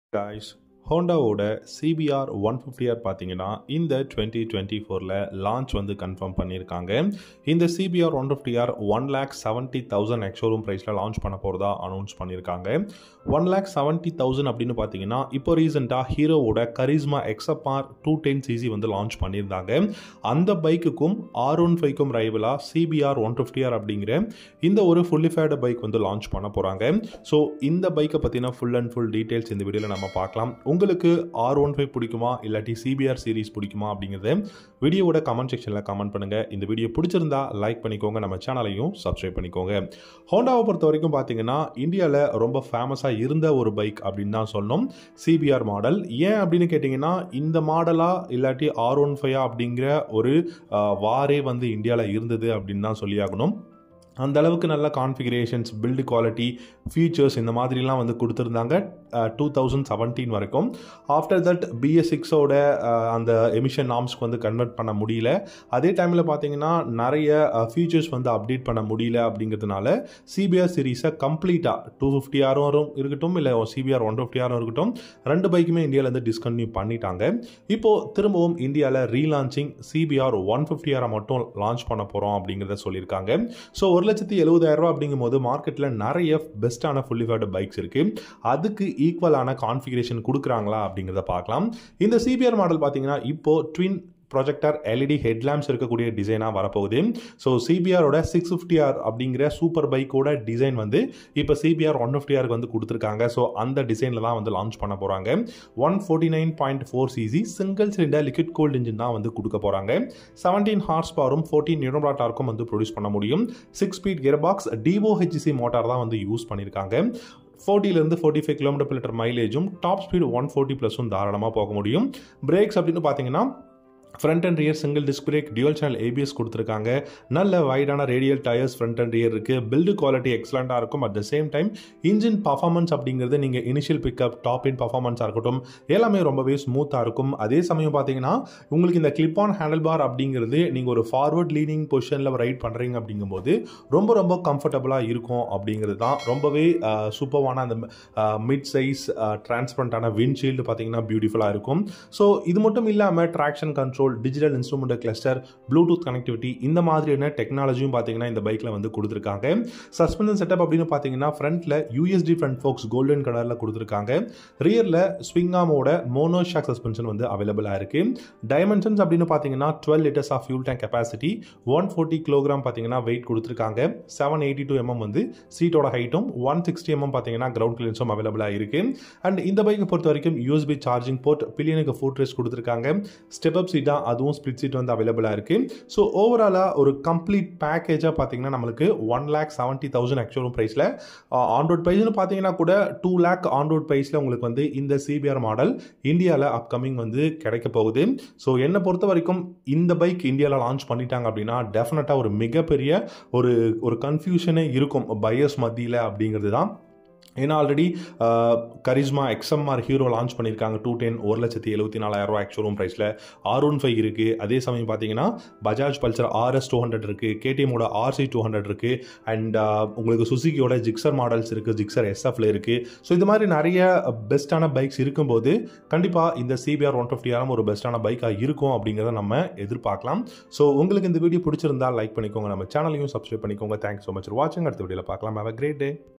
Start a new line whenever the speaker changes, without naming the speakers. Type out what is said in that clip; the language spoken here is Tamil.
காய்ஸ் ஹோண்டாவோட சிபிஆர் ஒன் ஃபிஃப்டிஆர் பார்த்தீங்கன்னா இந்த டுவெண்ட்டி டுவெண்ட்டி ஃபோரில் லான்ச் வந்து கன்ஃபார்ம் பண்ணியிருக்காங்க இந்த CBR one fifty R one lakh seventy thousand ex showroom ப்ரைஸில் லான்ச் பண்ண போகிறதா அனௌன்ஸ் பண்ணியிருக்காங்க ஒன் லேக் செவன்ட்டி தௌசண்ட் அப்படின்னு பார்த்தீங்கன்னா இப்போ ரீசெண்டாக ஹீரோவோட Karizma XFR two ten CC வந்து லான்ச் பண்ணியிருந்தாங்க அந்த பைக்குக்கும் ஆர் ஒன் ஃபைவ்க்கும் ரைவலாக சிபிஆர் ஒன் ஃபிஃப்டிஆர் அப்படிங்கிற இந்த ஒரு ஃபுல்லிஃபைடு பைக் வந்து லான்ச் பண்ண போகிறாங்க ஸோ இந்த பைக்கை பற்றின ஃபுல் அண்ட் ஃபுல் டீட்டெயில்ஸ் இந்த வீடியோவில் நம்ம பார்க்கலாம் உங்களுக்கு ஆர் ஒன் ஃபைவ் பிடிக்குமா இல்லாட்டி சிபிஆர் சீரிஸ் பிடிக்குமா அப்படிங்கிறத வீடியோவோட கமெண்ட் செக்ஷனில் கமெண்ட் பண்ணுங்கள் இந்த வீடியோ பிடிச்சிருந்தா லைக் பண்ணிக்கோங்க நம்ம சேனலையும் சப்ஸ்கிரைப் பண்ணிக்கோங்க ஹோண்டாவை பொறுத்த வரைக்கும் பார்த்தீங்கன்னா இந்தியாவில் ரொம்ப ஃபேமஸாக இருந்த ஒரு பைக் அப்படின்னு தான் சொல்லணும் சிபிஆர் மாடல் ஏன் அப்படின்னு கேட்டிங்கன்னா இந்த மாடலா இல்லாட்டி ஆர் ஒன் ஃபைவ் அப்படிங்கிற ஒரு ஆஹ், வாரே வந்து இந்தியாவில் இருந்தது அப்படின்னு தான் சொல்லியாகணும் அந்த அளவுக்கு நல்ல கான்ஃபிகரேஷன்ஸ் பில்டு குவாலிட்டி ஃபீச்சர்ஸ் இந்த மாதிரிலாம் வந்து கொடுத்துருந்தாங்க டூ தௌசண்ட் செவன்டீன் வரைக்கும் ஆஃப்டர் தட் பிஎஸ் சிக்ஸோட அந்த எமிஷன் நார்ம்ஸ்க்கு வந்து கன்வெர்ட் பண்ண முடியல அதே டைமில் பார்த்தீங்கன்னா நிறைய ஃபீச்சர்ஸ் வந்து அப்டேட் பண்ண முடியல அப்படிங்கிறதுனால சிபிஆர் சீரீஸை கம்ப்ளீட்டாக டூ ஃபிஃப்டி ஆரும் இருக்கட்டும் இல்லை சிபிஆர் ஒன் ஃபிஃப்டி ஆரும் இருக்கட்டும் ரெண்டு பைக்குமே இந்தியாவிலேருந்து டிஸ்கன்டினியூ பண்ணிட்டாங்க இப்போது திரும்பவும் இந்தியாவில் ரீலான்ச்சிங் சிபிஆர் ஒன் ஃபிஃப்டி ஆரை மட்டும் லான்ச் பண்ண போகிறோம் அப்படிங்கிறத சொல்லியிருக்காங்க ஸோ ஒரு லட்சத்தி எழுபதாயிரம் ரூபா அப்படிங்கும்போது மார்க்கெட்டில் நிறைய பெஸ்ட்டான ஃபுல்லிஃபைடு பைக்ஸ் இருக்குது அதுக்கு ஈக்குவலான கான்ஃபிகரேஷன் கொடுக்குறாங்களா அப்படிங்கிறத பார்க்கலாம் இந்த சிபிஆர் மாடல் பார்த்தீங்கன்னா இப்போ ட்வின் ப்ரொஜெக்டர் எல்இடி ஹெட்லாம்ப்ஸ் இருக்கக்கூடிய டிசைனாக வரப்போகுது ஸோ சிபிஆரோட சிக்ஸ் ஃபிஃப்டி ஆர் அப்படிங்கிற சூப்பர் பைக்கோட டிசைன் வந்து இப்போ சிபிஆர் ஒன் ஃபிஃப்டி ஆருக்கு வந்து கொடுத்துருக்காங்க ஸோ அந்த டிசைனில் தான் வந்து லான்ச் பண்ண போகிறாங்க one forty nine point four CC single cylinder liquid cooled engine தான் வந்து கொடுக்க போகிறாங்க செவன்டீன் ஹார்ஸ் பவரும் ஃபோர்டீன் நியூரோபா டார்க்கும் வந்து ப்ரொடியூஸ் பண்ண முடியும் six speed gear box DOHC motor தான் வந்து யூஸ் பண்ணியிருக்காங்க ஃபோர்ட்டிலேருந்து forty five kilometre per litre மைலேஜும் டாப் ஸ்பீடு ஒன் ஃபோர்ட்டி ப்ளஸும் தாராளமாக போக முடியும் பிரேக்ஸ் அப்படின்னு பார்த்தீங்கன்னா front and rear single disc brake dual channel ABS கொடுத்துருக்காங்க நல்ல வைடான radial tyres front and rear இருக்குது பில்டு குவாலிட்டி எக்ஸலண்ட்டாக இருக்கும் at the same time engine performance அப்படிங்கிறது நீங்கள் இனிஷியல் பிக்கப் டாப் இன் பர்ஃபார்மன்ஸாக இருக்கட்டும் எல்லாமே ரொம்பவே ஸ்மூத்தாக இருக்கும் அதே சமயம் பார்த்தீங்கன்னா உங்களுக்கு இந்த கிளிப் ஆன் ஹேண்டில் பார் அப்படிங்கிறது நீங்கள் ஒரு ஃபார்வர்ட் லீனிங் பொசிஷனில் ரைட் பண்ணுறீங்க அப்படிங்கும்போது ரொம்ப ரொம்ப கம்ஃபர்டபுளாக இருக்கும் அப்படிங்கிறது தான் ரொம்பவே சூப்பர்வான அந்த மிட் சைஸ் டிரான்ஸ்பரண்டான விண்ட்ஷீல்டு பார்த்தீங்கன்னா பியூட்டிஃபுல்லாக இருக்கும் ஸோ இது மட்டும் இல்லாமல் traction control digital instrument cluster Bluetooth connectivity இந்த மாதிரியான டெக்னாலஜியும் பார்த்தீங்கன்னா இந்த பைக்கில் வந்து கொடுத்துருக்காங்க சஸ்பென்ஷன் செட்டப் அப்படின்னு பார்த்தீங்கன்னா ஃப்ரண்ட்டில் யூஎஸ்டி ஃப்ரண்ட் ஃபோக்ஸ் கோல்டன் கலரில் கொடுத்துருக்காங்க ரியரில் ஸ்விங்காமோட மோனோ ஷாக் சஸ்பென்ஷன் வந்து அவைலபிளாக இருக்குது டைமென்ஷன்ஸ் அப்படின்னு பார்த்தீங்கன்னா twelve litres of fuel tank capacity one forty kilogram பார்த்தீங்கன்னா வெயிட் கொடுத்துருக்காங்க செவன் எயிட்டி டூ எம்எம் வந்து சீட்டோட ஹைட்டும் ஒன் சிக்ஸ்டி எம்எம் பார்த்தீங்கன்னா கிரவுண்ட் கிளியன்ஸும் அவைலபிளாக இருக்குது அண்ட் இந்த பைக்கை பொறுத்த வரைக்கும் யூஎஸ்பி சார்ஜிங் போர்ட் பில்லியனுக்கு ஃபுட் ரெஸ்ட் கொடுத்துருக்காங்க ஸ்டெப் அப் சீட்டாக அதுவும் ஸ்பிளிட் சீட் வந்து அவைலபிளாக இருக்குது ஸோ ஓவராலாக ஒரு கம்ப்ளீட் பேக்கேஜாக பார்த்தீங்கன்னா நம்மளுக்கு ஒன் லேக் செவன்ட்டி தௌசண்ட் ஆக்சுவலும் ப்ரைஸில் ஆன்ரோட் ப்ரைஸ்னு பார்த்தீங்கன்னா கூட டூ லேக் ஆன்ரோட் ப்ரைஸில் உங்களுக்கு வந்து இந்த சிபிஆர் மாடல் இந்தியாவில் அப்கமிங் வந்து கிடைக்க போகுது ஸோ என்னை பொறுத்த வரைக்கும் இந்த பைக் இந்தியாவில் லான்ச் பண்ணிட்டாங்க அப்படின்னா டெஃபினட்டாக ஒரு மிகப்பெரிய ஒரு ஒரு கன்ஃபியூஷனே இருக்கும் பையர்ஸ் மத்தியில் அப்படிங்கிறது தான் ஏன்னா already Karizma XMR Hero launch பண்ணியிருக்காங்க டூ டென் ஒரு லட்சத்தி எழுபத்தி நாலாயிரம் ரூபா ஆக்சுவலும் ப்ரைஸில் ஆர் ஒன் ஃபைவ் இருக்குது அதே சமயம் பார்த்தீங்கன்னா Bajaj Pulsar RS two hundred இருக்குது கேடிஎம்மோட ஆர்சி டூ ஹண்ட்ரட் இருக்குது அண்ட் உங்களுக்கு சுசுக்கியோட ஜிக்ஸர் மாடல்ஸ் இருக்குது ஜிக்ஸர் எஸ்எஃப்ல இருக்குது ஸோ இது மாதிரி நிறைய பெஸ்ட்டான பைக்ஸ் இருக்கும்போது கண்டிப்பாக இந்த சிபிஆர் ஒன் ஃபிஃப்டி ஆரம் ஒரு பெஸ்ட்டான பைக்காக இருக்கும் அப்படிங்கிறத நம்ம எதிர்பார்க்கலாம் ஸோ உங்களுக்கு இந்த வீடியோ பிடிச்சிருந்தா லைக் பண்ணிக்கோங்க நம்ம சேனலையும் சப்ஸ்கிரைப் பண்ணிக்கோங்க தேங்க்ஸ் ஸோ மச் வாட்சிங் அடுத்த வீடியோவில் பார்க்கலாம் ஹேவ் அ கிரேட் டே